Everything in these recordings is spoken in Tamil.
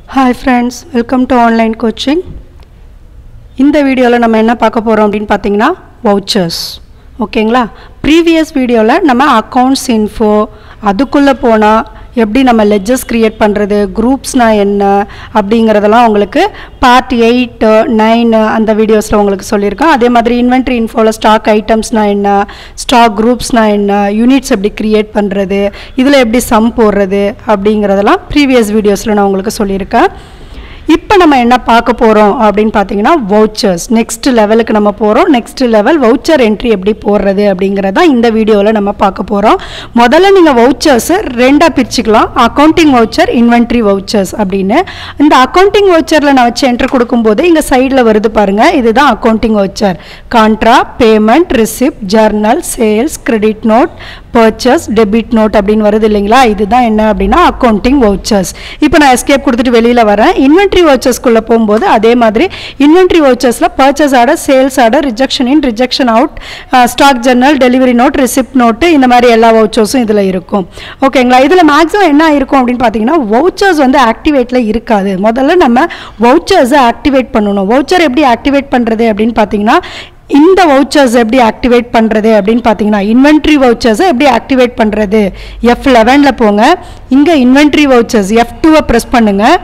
hi friends welcome to online coaching இந்த வீடியோவில் நம்ம என்ன பார்க்க போகிறோம் அப்படின்னு பார்த்தீங்கன்னா வவுச்சர்ஸ் ஓகேங்களா ப்ரீவியஸ் வீடியோவில் நம்ம அக்கௌண்ட்ஸ் இன்ஃபோ அதுக்குள்ளே போனால் எப்படி நம்ம லெஜஸ் க்ரியேட் பண்ணுறது குரூப்ஸ்னால் என்ன அப்படிங்கிறதெல்லாம் உங்களுக்கு பார்ட் எயிட்டு நைனு அந்த வீடியோஸில் உங்களுக்கு சொல்லியிருக்கேன் அதே மாதிரி இன்வென்ட்ரி இன்ஃபோவில் ஸ்டாக் ஐட்டம்ஸ்னால் என்ன ஸ்டாக் குரூப்ஸ்னால் என்ன யூனிட்ஸ் எப்படி க்ரியேட் பண்ணுறது இதில் எப்படி சம் போடுறது அப்படிங்கிறதெல்லாம் ப்ரீவியஸ் வீடியோஸில் நான் உங்களுக்கு சொல்லியிருக்கேன் இப்போ நம்ம என்ன பார்க்க போகிறோம் அப்படின்னு பார்த்தீங்கன்னா வவுச்சர்ஸ் நெக்ஸ்ட் லெவலுக்கு நம்ம போகிறோம் நெக்ஸ்ட் லெவல் வவுச்சர் என்ட்ரி எப்படி போடுறது அப்படிங்கிறத இந்த வீடியோவில் நம்ம பார்க்க போகிறோம் முதல்ல நீங்கள் வவுச்சர்ஸை ரெண்டாக பிரிச்சுக்கலாம் அக்கௌண்டிங் வவுச்சர் இன்வென்ட்ரி வவுச்சர்ஸ் அப்படின்னு இந்த அக்கௌண்டிங் வவுச்சரில் நான் வச்சு என்ட்ரு கொடுக்கும்போது இங்கே சைடில் வருது பாருங்கள் இதுதான் accounting voucher contra payment receipt journal sales credit note purchase debit note அப்படின்னு வருது இல்லைங்களா இதுதான் என்ன அப்படின்னா அக்கௌண்டிங் வவுச்சர்ஸ் இப்போ நான் எஸ்கேப் கொடுத்துட்டு வெளியில் வரேன் இன்வென்ட்ரி வவுச்சர்ஸ்குள்ளே போகும்போது அதே மாதிரி இன்வென்ட்ரி வவுச்சர்ஸில் purchase order sales order rejection in rejection out stock journal delivery note receipt note இந்த மாதிரி எல்லா வவுச்சர்ஸும் இதில் இருக்கும் ஓகேங்களா இதில் மேக்ஸிமம் என்ன இருக்கும் அப்படின்னு பார்த்தீங்கன்னா வவுச்சர்ஸ் வந்து ஆக்டிவேட்டில் இருக்காது முதல்ல நம்ம வவுச்சர்ஸை ஆக்டிவேட் பண்ணணும் வவுச்சர் எப்படி ஆக்டிவேட் பண்ணுறது அப்படின்னு பார்த்தீங்கன்னா இந்த வவுச்சர்ஸ் எப்படி ஆக்டிவேட் பண்ணுறது அப்படின்னு பார்த்தீங்கன்னா இன்வென்ட்ரி வவுச்சர்ஸை எப்படி ஆக்டிவேட் பண்ணுறது எஃப் லெவனில் போங்க இங்கே இன்வென்ட்ரி வவுச்சர்ஸ் எஃப் டூவை ப்ரெஸ் பண்ணுங்கள்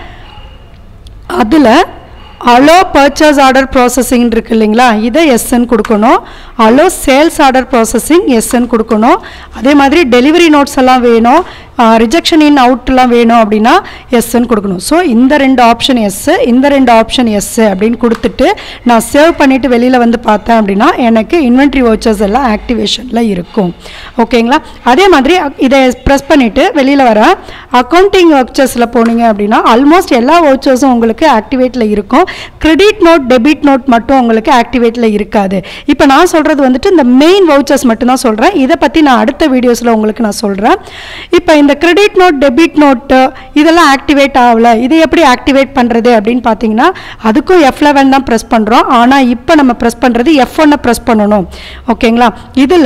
அதில் அலோ பர்ச்சேஸ் ஆர்டர் ப்ராசஸிங் இருக்கு இல்லைங்களா இதை எஸ்என் கொடுக்கணும் அலோ சேல்ஸ் ஆர்டர் ப்ராசஸிங் எஸ்என் கொடுக்கணும் அதே மாதிரி டெலிவரி நோட்ஸ் எல்லாம் வேணும் ரிஜெக்ஷன் இன் அவுட்லாம் வேணும் அப்படின்னா எஸ்ன்னு கொடுக்கணும் ஸோ இந்த ரெண்டு ஆப்ஷன் எஸ்ஸு இந்த ரெண்டு ஆப்ஷன் எஸ்ஸு அப்படின்னு கொடுத்துட்டு நான் சேவ் பண்ணிவிட்டு வெளியில் வந்து பார்த்தேன் அப்படின்னா எனக்கு இன்வென்ட்ரி வவுச்சர்ஸ் எல்லாம் ஆக்டிவேஷனில் இருக்கும் ஓகேங்களா அதே மாதிரி இதை ப்ரெஸ் பண்ணிவிட்டு வெளியில் வர அக்கௌண்டிங் வவுச்சர்ஸில் போனீங்க அப்படின்னா ஆல்மோஸ்ட் எல்லா வவுச்சர்ஸும் உங்களுக்கு ஆக்டிவேட்டில் இருக்கும் கிரெடிட் நோட் டெபிட் நோட் மட்டும் உங்களுக்கு ஆக்டிவேட்டில் இருக்காது இப்போ நான் சொல்கிறது வந்துட்டு இந்த மெயின் வவுச்சர்ஸ் மட்டும்தான் சொல்கிறேன் இதை பற்றி நான் அடுத்த வீடியோஸில் உங்களுக்கு நான் சொல்கிறேன் இப்போ இந்த கிரெடிட் நோட் டெபிட் நோட்டு இதெல்லாம் ஆக்டிவேட் ஆகல இது எப்படி ஆக்டிவேட் பண்ணுறது அப்படின்னு பார்த்தீங்கன்னா அதுக்கும் எஃப் லெவன் தான் ப்ரெஸ் பண்ணுறோம் ஆனால் இப்போ நம்ம ப்ரெஸ் பண்ணுறது எஃப் ஒன்னை ப்ரெஸ் பண்ணணும் ஓகேங்களா இதில்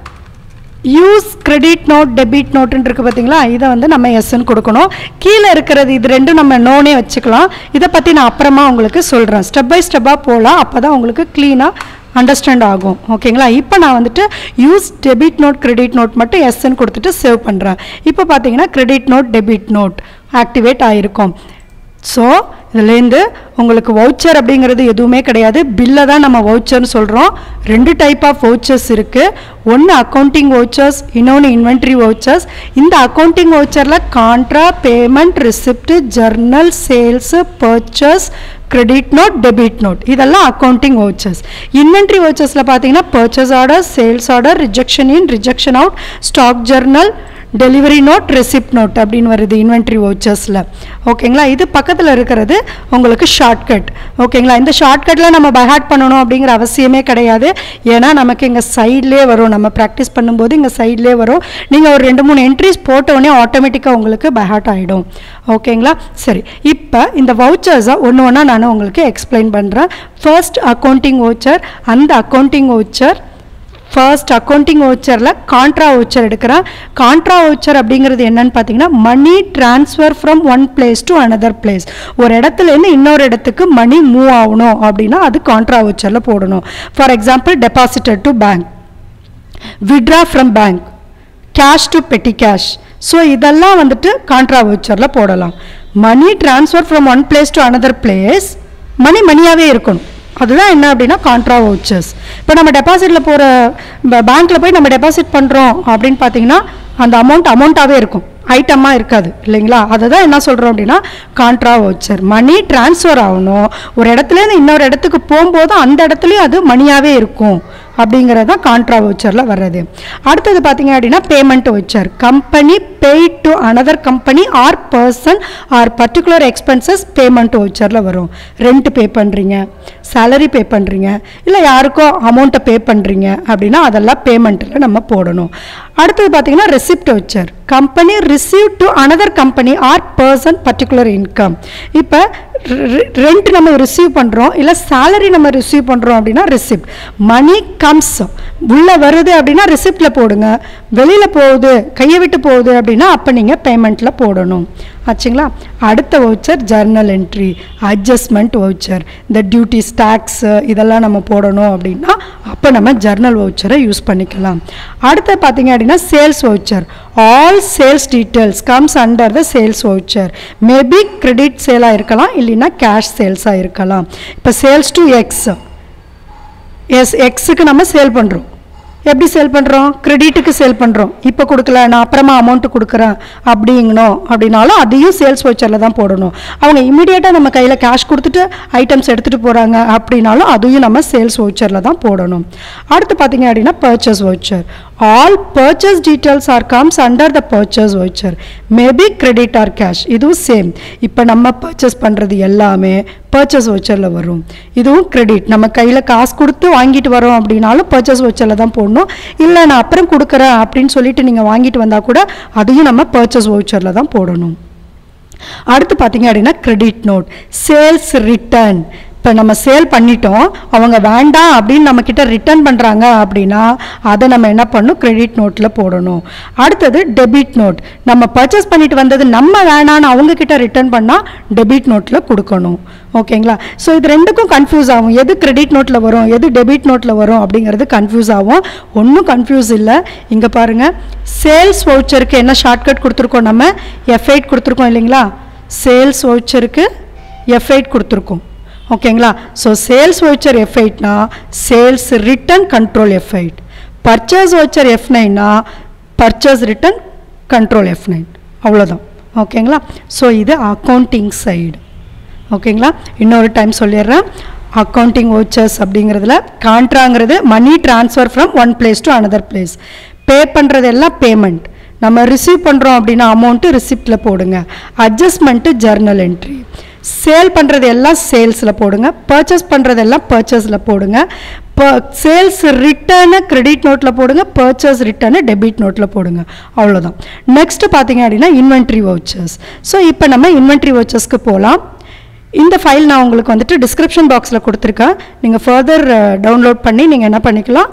யூஸ் கிரெடிட் நோட் டெபிட் நோட்டுன்னு இருக்குது பார்த்தீங்களா இதை வந்து நம்ம எஸ்ன்னு கொடுக்கணும் கீழே இருக்கிறது இது ரெண்டும் நம்ம நோனே வச்சுக்கலாம் இதை பற்றி நான் அப்புறமா உங்களுக்கு சொல்கிறேன் ஸ்டெப் பை ஸ்டெப்பாக போகலாம் அப்போ தான் உங்களுக்கு க்ளீனாக அண்டர்ஸ்டாண்ட் ஆகும் ஓகேங்களா இப்போ நான் வந்துட்டு use debit note credit note மட்டும் எஸ்ன்னு கொடுத்துட்டு சேவ் பண்ணுறேன் இப்போ பார்த்தீங்கன்னா credit note debit note activate ஆகிருக்கும் ஸோ இதுலேருந்து உங்களுக்கு வவுச்சர் அப்படிங்கிறது எதுவுமே கிடையாது பில்லை தான் நம்ம வவுச்சர்னு சொல்கிறோம் ரெண்டு டைப் ஆஃப் வவுச்சர்ஸ் இருக்குது ஒன்று அக்கௌண்டிங் வவுச்சர்ஸ் இன்னொன்று இன்வென்ட்ரி வவுச்சர்ஸ் இந்த அக்கௌண்டிங் வவுச்சரில் contra payment receipt journal sales purchase credit note debit note இதெல்லாம் அக்கௌண்டிங் வவுச்சர்ஸ் இன்வென்ட்ரி வவுச்சர்ஸில் பார்த்தீங்கன்னா purchase order sales order rejection in rejection out stock journal delivery note receipt note அப்படின்னு வருது இன்வென்ட்ரி வவுச்சர்ஸில் ஓகேங்களா இது பக்கத்தில் இருக்கிறது உங்களுக்கு ஷார்ட்கட் ஓகேங்களா இந்த ஷார்ட்கட்டில் நம்ம பைஹாட் பண்ணணும் அப்படிங்கிற அவசியமே கிடையாது ஏன்னா நமக்கு இங்கே சைட்லேயே வரும் நம்ம ப்ராக்டிஸ் பண்ணும்போது இங்கே சைட்லேயே வரும் நீங்கள் ஒரு ரெண்டு மூணு என்ட்ரிஸ் போட்டோடனே ஆட்டோமேட்டிக்காக உங்களுக்கு பைஹாட் ஆகிடும் ஓகேங்களா சரி இப்போ இந்த வவுச்சர்ஸை ஒன்று ஒன்றா நான் உங்களுக்கு எக்ஸ்பிளைன் பண்ணுறேன் ஃபர்ஸ்ட் அக்கௌண்டிங் வவுச்சர் அந்த அக்கௌண்டிங் வவுச்சர் ஃபர்ஸ்ட் அக்கௌண்டிங் வவுச்சரில் கான்ட்ரா வவுச்சர் எடுக்கிறேன் கான்ட்ரா வவுச்சர் அப்படிங்கிறது என்னன்னு பார்த்தீங்கன்னா money transfer from one place to another place ஒரு இடத்துலேருந்து இன்னொரு இடத்துக்கு மணி மூவ் ஆகணும் அப்படின்னா அது கான்ட்ரா வவுச்சரில் போடணும் for example deposited to bank withdraw from bank cash to petty cash so இதெல்லாம் வந்துட்டு கான்ட்ரா வவுச்சரில் போடலாம் money transfer from one place to another place money மணியாகவே இருக்கணும் அதுதான் என்ன அப்படின்னா கான்ட்ரா வவுச்சர்ஸ் இப்போ நம்ம டெபாசிட்டில் போகிற பேங்க்கில் போய் நம்ம டெபாசிட் பண்ணுறோம் அப்படின்னு பார்த்தீங்கன்னா அந்த அமௌண்ட் அமௌண்ட்டாகவே இருக்கும் ஐட்டமாக இருக்காது இல்லைங்களா அதை தான் என்ன சொல்கிறோம் அப்படின்னா கான்ட்ரா வவுச்சர் மணி டிரான்ஸ்ஃபர் ஆகணும் ஒரு இடத்துலேருந்து இன்னொரு இடத்துக்கு போகும்போது அந்த இடத்துலையும் அது மணியாகவே இருக்கும் அப்படிங்கிறது தான் கான்ட்ரா வவுச்சரில் வர்றது அடுத்தது பார்த்தீங்க அப்படின்னா payment voucher company pay to another company or person or particular expenses payment வவுச்சரில் வரும் ரெண்ட் பே பண்ணுறீங்க சேலரி பே பண்ணுறீங்க இல்லை யாருக்கோ அமௌண்ட்டை பே பண்ணுறீங்க அப்படின்னா அதெல்லாம் பேமெண்ட்டில் நம்ம போடணும் அடுத்தது பார்த்தீங்கன்னா receipt voucher company receive to another company or person particular income இப்போ ரெண்ட் நம்ம ரிசீவ் பண்ணுறோம் இல்லை சேலரி நம்ம ரிசீவ் பண்ணுறோம் அப்படின்னா ரிசிப்ட் மணி கம்ஸ் உள்ளே வருது அப்படின்னா ரிசிப்டில் போடுங்க வெளியில் போகுது கையை விட்டு போகுது அப்படின்னா அப்போ நீங்கள் பேமெண்ட்டில் போடணும் ஆச்சுங்களா அடுத்த voucher journal entry adjustment voucher இந்த டியூட்டிஸ் டேக்ஸ் இதெல்லாம் நம்ம போடணும் அப்படின்னா அப்போ நம்ம ஜர்னல் வவுச்சரை யூஸ் பண்ணிக்கலாம் அடுத்து பார்த்தீங்க அப்படின்னா sales voucher all sales details comes under the sales voucher maybe credit சேலாக இருக்கலாம் இல்லைன்னா கேஷ் சேல்ஸாக இருக்கலாம் இப்போ சேல்ஸ் டு எக்ஸ் எஸ் எக்ஸுக்கு நம்ம சேல் பண்ணுறோம் எப்படி சேல் பண்ணுறோம் கிரெடிட்டுக்கு சேல் பண்ணுறோம் இப்போ கொடுக்கல நான் அப்புறமா அமௌண்ட்டு கொடுக்குறேன் அப்படிங்கணும் அப்படின்னாலும் அதையும் சேல்ஸ் வவுச்சரில் தான் போடணும் அவங்க இமீடியட்டாக நம்ம கையில் கேஷ் கொடுத்துட்டு ஐட்டம்ஸ் எடுத்துகிட்டு போகிறாங்க அப்படின்னாலும் அதையும் நம்ம சேல்ஸ் வவுச்சரில் தான் போடணும் அடுத்து பார்த்தீங்க அப்படின்னா purchase voucher all purchase details or comes under the purchase voucher maybe credit or cash இதுவும் சேம் இப்போ நம்ம பர்ச்சேஸ் பண்ணுறது எல்லாமே பர்ச்சேஸ் வவுச்சரில் வரும் இதுவும் கிரெடிட் நம்ம கையில் காசு கொடுத்து வாங்கிட்டு வரோம் அப்படின்னாலும் பர்ச்சேஸ் வவுச்சரில் தான் போடணும் இல்லை நான் அப்புறம் கொடுக்குறேன் அப்படின்னு சொல்லிட்டு நீங்கள் வாங்கிட்டு வந்தால் கூட அதையும் நம்ம பர்ச்சேஸ் வவுச்சரில் தான் போடணும் அடுத்து பார்த்தீங்க அப்படின்னா கிரெடிட் நோட் சேல்ஸ் ரிட்டர்ன் இப்போ நம்ம சேல் பண்ணிட்டோம் அவங்க வேண்டாம் அப்படின்னு நம்மக்கிட்ட ரிட்டர்ன் பண்ணுறாங்க அப்படின்னா அதை நம்ம என்ன பண்ணணும் கிரெடிட் நோட்டில் போடணும் அடுத்தது டெபிட் நோட் நம்ம பர்ச்சேஸ் பண்ணிட்டு வந்தது நம்ம வேணான்னு அவங்கக்கிட்ட ரிட்டர்ன் பண்ணால் டெபிட் நோட்டில் கொடுக்கணும் ஓகேங்களா ஸோ இது ரெண்டுக்கும் கன்ஃபியூஸ் ஆகும் எது கிரெடிட் நோட்டில் வரும் எது டெபிட் நோட்டில் வரும் அப்படிங்கிறது கன்ஃபியூஸ் ஆகும் ஒன்றும் கன்ஃபியூஸ் இல்லை இங்கே பாருங்கள் சேல்ஸ் வவுச்சருக்கு என்ன ஷார்ட்கட் கொடுத்துருக்கோம் நம்ம எஃப் எயிட் கொடுத்துருக்கோம் இல்லைங்களா சேல்ஸ் வவுச்சருக்கு எஃப் எயிட் கொடுத்துருக்கோம் ஓகேங்களா ஸோ சேல்ஸ் வவுச்சர் எஃப் எயிட்னா sales return control F eight purchase voucher F நைன்னா purchase return control F nine அவ்வளோதான் ஓகேங்களா ஸோ இது அக்கௌண்டிங் சைடு ஓகேங்களா இன்னொரு டைம் சொல்லிடுறேன் அக்கௌண்டிங் வவுச்சர்ஸ் அப்படிங்கிறதுல கான்ட்ராங்கிறது money transfer from one place to another place pay பண்ணுறது எல்லாம் பேமெண்ட் நம்ம ரிசீவ் பண்ணுறோம் அப்படின்னா அமௌண்ட்டு ரிசிப்டில் போடுங்க அட்ஜஸ்ட்மெண்ட்டு ஜர்னல் என்ட்ரி சேல் பண்ணுறது எல்லாம் சேல்ஸில் போடுங்க பர்ச்சேஸ் பண்ணுறது எல்லாம் பர்ச்சேஸில் போடுங்க சேல்ஸ் ரிட்டர்னு கிரெடிட் நோட்டில் போடுங்க பர்ச்சேஸ் ரிட்டர்னு டெபிட் நோட்டில் போடுங்க அவ்வளோதான் நெக்ஸ்ட்டு பார்த்தீங்க அப்படின்னா இன்வென்ட்ரி வவுச்சர்ஸ் ஸோ இப்போ நம்ம இன்வென்ட்ரி வவுச்சர்ஸ்க்கு போகலாம் இந்த ஃபைல் நான் உங்களுக்கு வந்துட்டு டிஸ்கிரிப்ஷன் பாக்ஸில் கொடுத்துருக்கேன் நீங்கள் ஃபர்தர் டவுன்லோட் பண்ணி நீங்கள் என்ன பண்ணிக்கலாம்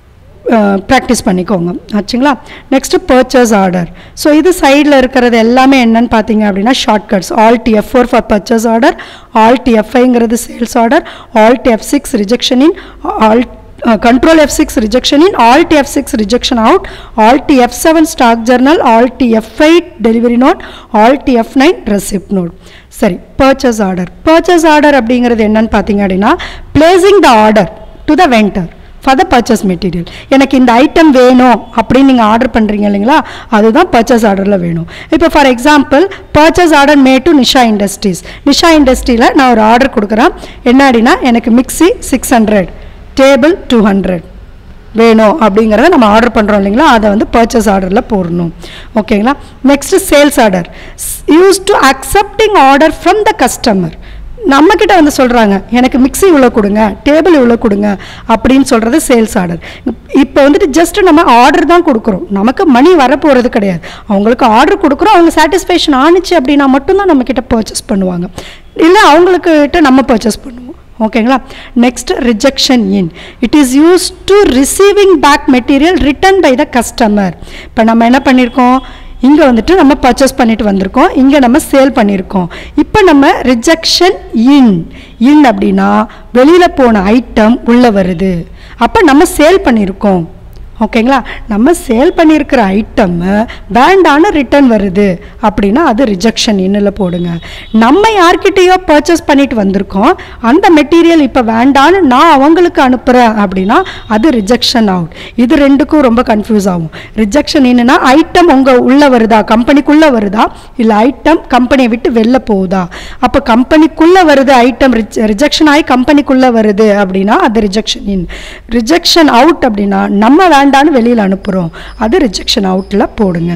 ப்ராக்டிஸ் பண்ணிக்கோங்க ஆச்சுங்களா நெக்ஸ்ட்டு பர்ச்சேஸ் ஆர்டர் ஸோ இது சைடில் இருக்கிறது எல்லாமே என்னன்னு பார்த்தீங்க அப்படின்னா shortcuts alt F four for purchase order alt எஃப்ஐங்கிறது sales order alt F six rejection in alt control F6 rejection in alt F6 rejection out alt F7 stock journal alt F8 delivery note alt F9 receipt note சரி purchase order purchase order அப்படிங்கிறது என்னன்னு பார்த்தீங்க அப்படின்னா placing the order to the vendor for the purchase material எனக்கு இந்த ஐட்டம் வேணும் அப்படின்னு நீங்கள் ஆர்டர் பண்ணுறீங்க இல்லைங்களா அதுதான் பர்ச்சேஸ் ஆர்டரில் வேணும் இப்போ for example purchase order made to Nisha Industries Nisha இண்டஸ்ட்ரியில் நான் ஒரு ஆர்டர் கொடுக்குறேன் என்ன அப்படின்னா எனக்கு mixie six hundred table two hundred வேணும் அப்படிங்கிறத நம்ம ஆர்டர் பண்ணுறோம் இல்லைங்களா அதை வந்து பர்ச்சேஸ் ஆர்டரில் போடணும் ஓகேங்களா next sales order use to accepting order from the customer நம்மக்கிட்ட வந்து சொல்கிறாங்க எனக்கு மிக்ஸி இவ்வளோ கொடுங்க டேபிள் இவ்வளோ கொடுங்க அப்படின்னு சொல்கிறது சேல்ஸ் ஆர்டர் இப்போ வந்துட்டு ஜஸ்ட் நம்ம ஆர்டர் தான் கொடுக்குறோம் நமக்கு மணி வரப்போகிறது கிடையாது அவங்களுக்கு ஆர்டர் கொடுக்குறோம் அவங்க சாட்டிஸ்ஃபேக்ஷன் ஆணுச்சு அப்படின்னா மட்டும்தான் நம்மக்கிட்ட பர்ச்சேஸ் பண்ணுவாங்க இல்லை அவங்களுக்கிட்ட நம்ம பர்ச்சேஸ் பண்ணுவோம் ஓகேங்களா next rejection in it is use to receiving back material return by the customer இப்போ நம்ம என்ன பண்ணியிருக்கோம் இங்கே வந்துட்டு நம்ம பர்ச்சேஸ் பண்ணிட்டு வந்திருக்கோம் இங்கே நம்ம சேல் பண்ணியிருக்கோம் இப்போ நம்ம ரிஜெக்ஷன் இன் இன் அப்படின்னா வெளியில் போன ஐட்டம் உள்ளே வருது அப்போ நம்ம சேல் பண்ணியிருக்கோம் ஓகேங்களா நம்ம சேல் பண்ணியிருக்கிற ஐட்டம்மு வேண்டான ரிட்டர்ன் வருது அப்படின்னா அது ரிஜெக்ஷன் இன்னில் போடுங்க நம்ம யார்கிட்டயோ பர்ச்சேஸ் பண்ணிட்டு வந்திருக்கோம் அந்த மெட்டீரியல் இப்போ வேண்டான்னு நான் அவங்களுக்கு அனுப்புகிறேன் அப்படின்னா அது ரிஜெக்ஷன் அவுட் இது ரெண்டுக்கும் ரொம்ப கன்ஃபியூஸ் ஆகும் ரிஜெக்ஷன் என்னன்னா ஐட்டம் உங்கள் உள்ளே வருதா கம்பெனிக்குள்ளே வருதா இல்லை ஐட்டம் கம்பெனியை விட்டு வெளில போகுதா அப்போ கம்பெனிக்குள்ளே வருது ஐட்டம் ரிஜெக்ஷன் ஆகி கம்பெனிக்குள்ளே வருது அப்படின்னா அது ரிஜெக்ஷன் இன் ரிஜெக்ஷன் அவுட் அப்படின்னா நம்ம வேண்டான்னு வெளியில் அனுப்புகிறோம் அது ரிஜெக்ஷன் அவுட்டில் போடுங்க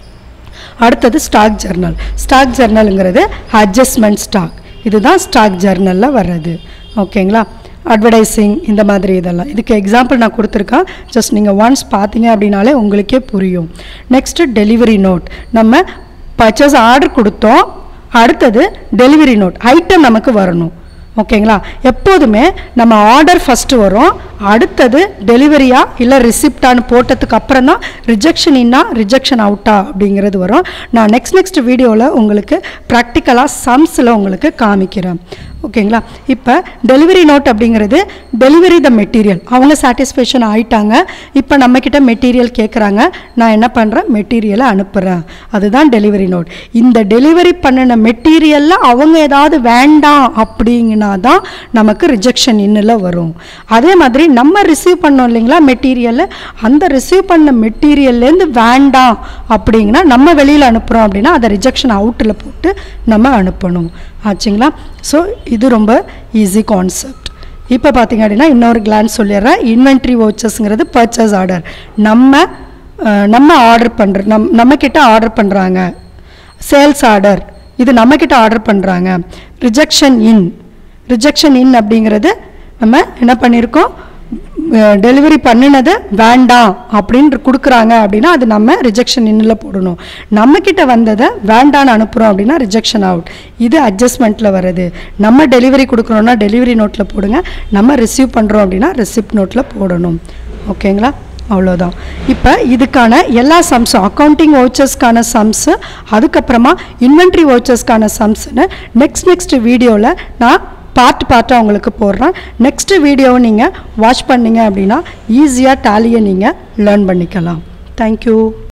அடுத்தது ஸ்டாக் ஜர்னல் ஸ்டாக் ஜர்னலுங்கிறது அட்ஜஸ்ட்மெண்ட் ஸ்டாக் இதுதான் ஸ்டாக் ஜர்னலில் வர்றது ஓகேங்களா அட்வர்டைஸிங் இந்த மாதிரி இதெல்லாம் இதுக்கு எக்ஸாம்பிள் நான் கொடுத்துருக்கேன் ஜஸ்ட் நீங்கள் ஒன்ஸ் பார்த்தீங்க அப்படின்னாலே உங்களுக்கே புரியும் நெக்ஸ்ட்டு டெலிவரி நோட் நம்ம பர்ச்சேஸ் ஆர்டர் கொடுத்தோம் அடுத்தது டெலிவரி நோட் ஐட்டம் நமக்கு வரணும் ஓகேங்களா எப்போதுமே நம்ம ஆர்டர் ஃபஸ்ட்டு வரும் அடுத்தது டெலிவரியா இல்லை ரிசிப்டான்னு போட்டதுக்கு அப்புறம் தான் ரிஜெக்ஷன் இன்னா ரிஜெக்ஷன் அவுட்டா அப்படிங்கிறது வரும் நான் நெக்ஸ்ட் நெக்ஸ்ட் வீடியோவில் உங்களுக்கு ப்ராக்டிக்கலாக சம்ஸில் உங்களுக்கு காமிக்கிறேன் ஓகேங்களா இப்போ டெலிவரி நோட் அப்படிங்கிறது டெலிவரி த மெட்டீரியல் அவங்க சாட்டிஸ்ஃபேக்ஷன் ஆயிட்டாங்க இப்போ நம்மக்கிட்ட மெட்டீரியல் கேட்குறாங்க நான் என்ன பண்ணுறேன் மெட்டீரியலை அனுப்புகிறேன் அதுதான் டெலிவரி நோட் இந்த டெலிவரி பண்ணின மெட்டீரியலில் அவங்க ஏதாவது வேண்டாம் அப்படிங்கன்னா தான் நமக்கு ரிஜெக்ஷன் இன்னில் வரும் அதே மாதிரி நம்ம ரிசீவ் பண்ணோம் இல்லைங்களா மெட்டீரியலை அந்த ரிசீவ் பண்ண மெட்டீரியல்லேருந்து வேண்டாம் அப்படிங்கன்னா நம்ம வெளியில் அனுப்புகிறோம் அப்படின்னா அதை ரிஜெக்ஷன் அவுட்டில் போட்டு நம்ம அனுப்பணும் ஆச்சுங்களா ஸோ இது ரொம்ப ஈஸி கான்செப்ட் இப்போ பார்த்தீங்க அப்படின்னா இன்னொரு கிளான்ஸ் சொல்லிடுறேன் இன்வென்ட்ரி வவுச்சர்ஸுங்கிறது பர்ச்சேஸ் ஆர்டர் நம்ம அஹ், நம்ம ஆர்டர் பண்ணுற நம் நம்மக்கிட்ட ஆர்டர் பண்ணுறாங்க சேல்ஸ் ஆர்டர் இது நம்மக்கிட்ட ஆர்டர் பண்ணுறாங்க ரிஜெக்ஷன் இன் ரிஜெக்ஷன் இன் அப்படிங்கிறது நம்ம என்ன பண்ணியிருக்கோம் டெலிவரி பண்ணினது வேண்டாம் அப்படின்னு கொடுக்குறாங்க அப்படின்னா அது நம்ம ரிஜெக்ஷன் இன்னில் போடணும் நம்மக்கிட்ட வந்ததை வேண்டான்னு அனுப்புகிறோம் அப்படின்னா ரிஜெக்ஷன் அவுட் இது அட்ஜஸ்ட்மெண்ட்டில் வருது நம்ம டெலிவரி கொடுக்குறோன்னா டெலிவரி நோட்டில் போடுங்க நம்ம ரிசீவ் பண்ணுறோம் அப்படின்னா ரிசிப்ட் நோட்டில் போடணும் ஓகேங்களா அவ்வளோதான் இப்போ இதுக்கான எல்லா சம்ஸும் அக்கௌண்டிங் வவுச்சர்ஸ்க்கான சம்ஸு அதுக்கப்புறமா இன்வென்ட்ரி வவுச்சர்ஸ்க்கான சம்ஸ்னு நெக்ஸ்ட் நெக்ஸ்ட் வீடியோவில் நான் பார்ட் பார்ட்டாக உங்களுக்கு போடுறேன் நெக்ஸ்ட் வீடியோவை நீங்கள் வாட்ச் பண்ணீங்க அப்படின்னா ஈஸியாக டேலியை நீங்கள் லேர்ன் பண்ணிக்கலாம் தேங்க்யூ